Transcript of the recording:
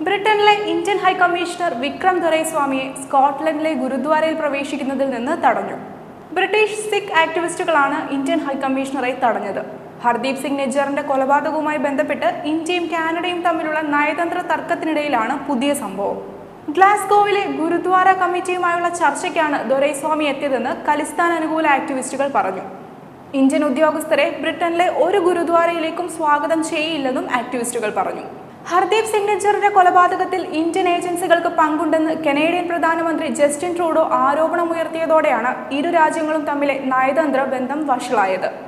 ബ്രിട്ടനിലെ Indian high commissioner Vikram ദൊരൈസ്വാമിയെ സ്കോട്ട്ലൻഡിലെ ഗുരുദ്വാരയിൽ പ്രവേശിക്കുന്നതിൽ നിന്ന് തടഞ്ഞു ബ്രിട്ടീഷ് സിഖ് ആക്ടിവിസ്റ്റുകളാണ് ഇന്ത്യൻ ഹൈക്കമ്മീഷണറെ തടഞ്ഞത് ഹർദീപ് സിംഗ് നിജ്ജറിന്റെ കൊലപാതകവുമായി ബന്ധപ്പെട്ട് ഇന്ത്യയും കാനഡയും തമ്മിലുള്ള നയതന്ത്ര തർക്കത്തിനിടയിലാണ് പുതിയ സംഭവം ഗ്ലാസ്ഗോവിലെ ഗുരുദ്വാര കമ്മിറ്റിയുമായുള്ള ചർച്ചയ്ക്കാണ് ദൊരൈസ്വാമി എത്തിയതെന്ന് ഖലിസ്ഥാൻ അനുകൂല ആക്ടിവിസ്റ്റുകൾ പറഞ്ഞു ഇന്ത്യൻ ഉദ്യോഗസ്ഥരെ ബ്രിട്ടനിലെ ഒരു ഗുരുദ്വാരയിലേക്കും സ്വാഗതം ചെയ്യില്ലെന്നും ആക്ടിവിസ്റ്റുകൾ പറഞ്ഞു ഹർദീപ് സിംഗ് നിജ്ജറിന്റെ കൊലപാതകത്തിൽ ഇന്ത്യൻ ഏജൻസികൾക്ക് പങ്കുണ്ടെന്ന് കനേഡിയൻ പ്രധാനമന്ത്രി ജസ്റ്റിൻ ട്രൂഡോ ആരോപണമുയർത്തിയതോടെയാണ് ഇരു രാജ്യങ്ങളും തമ്മിലെ നയതന്ത്ര ബന്ധം വഷളായത്